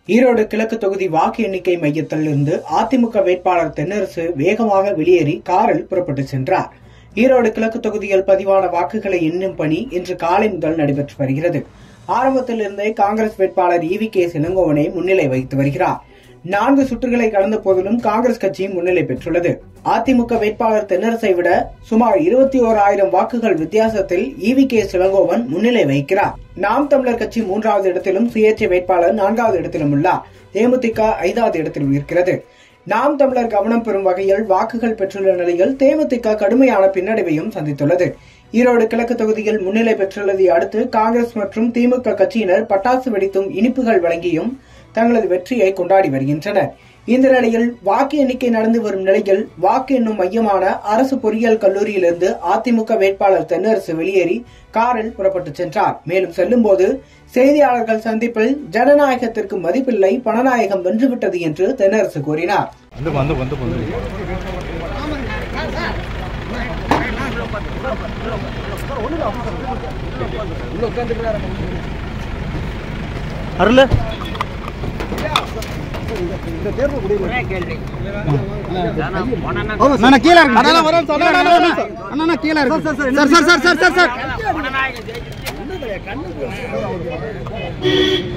ஈரோடு கிழக்கு தொகுதி வாக்கு எண்ணிக்கை மையத்தில் இருந்து அதிமுக வேட்பாளர் தென்னரசு வேகமாக வெளியேறி காரில் புறப்பட்டு சென்றார் ஈரோடு கிழக்கு தொகுதியில் பதிவான வாக்குகளை எண்ணும் பணி இன்று காலை முதல் நடைபெற்று வருகிறது ஆரம்பத்தில் இருந்தே காங்கிரஸ் வேட்பாளர் இவி கே இளங்கோவனை முன்னிலை வகித்து வருகிறார் நான்கு சுற்றுகளை கடந்த போதிலும் காங்கிரஸ் கட்சி முன்னிலை பெற்றுள்ளது அதிமுக வேட்பாளர் தென்னரசை விட சுமார் இருபத்தி ஓராயிரம் வாக்குகள் வித்தியாசத்தில் இவி கே இளங்கோவன் முன்னிலை வகிக்கிறார் நாம் தமிழர் கட்சி மூன்றாவது இடத்திலும் சுயேட்சை வேட்பாளர் நான்காவது இடத்திலும் உள்ளார் தேமுதிக ஐந்தாவது இடத்திலும் இருக்கிறது நாம் தமிழர் கவனம் பெறும் வகையில் வாக்குகள் பெற்றுள்ள நிலையில் தேமுதிக கடுமையான பின்னடைவையும் சந்தித்துள்ளது ஈரோடு கிழக்கு தொகுதியில் முன்னிலை பெற்றுள்ளதை அடுத்து காங்கிரஸ் மற்றும் திமுக கட்சியினர் பட்டாசு வெடித்தும் இனிப்புகள் வழங்கியும் தங்களது வெற்றியை கொண்டாடி வருகின்றனர் இந்த நிலையில் வாக்கு எண்ணிக்கை நடந்து வரும் நிலையில் வாக்கு எண்ணும் மையமான அரசு பொறியியல் கல்லூரியிலிருந்து அதிமுக வேட்பாளர் தென்னரசு வெளியேறி காரில் புறப்பட்டு சென்றார் மேலும் செல்லும்போது செய்தியாளர்கள் சந்திப்பில் ஜனநாயகத்திற்கு மதிப்பில்லை பணநாயகம் வென்றுவிட்டது என்று தென்னரசு கூறினார் வந்து வந்து வந்து வந்து அருள் அண்ணா கீழே இருக்கு அண்ணா வரோம் சார் அண்ணா அண்ணா அண்ணா அண்ணா கீழே இருக்கு sir sir sir sir sir sir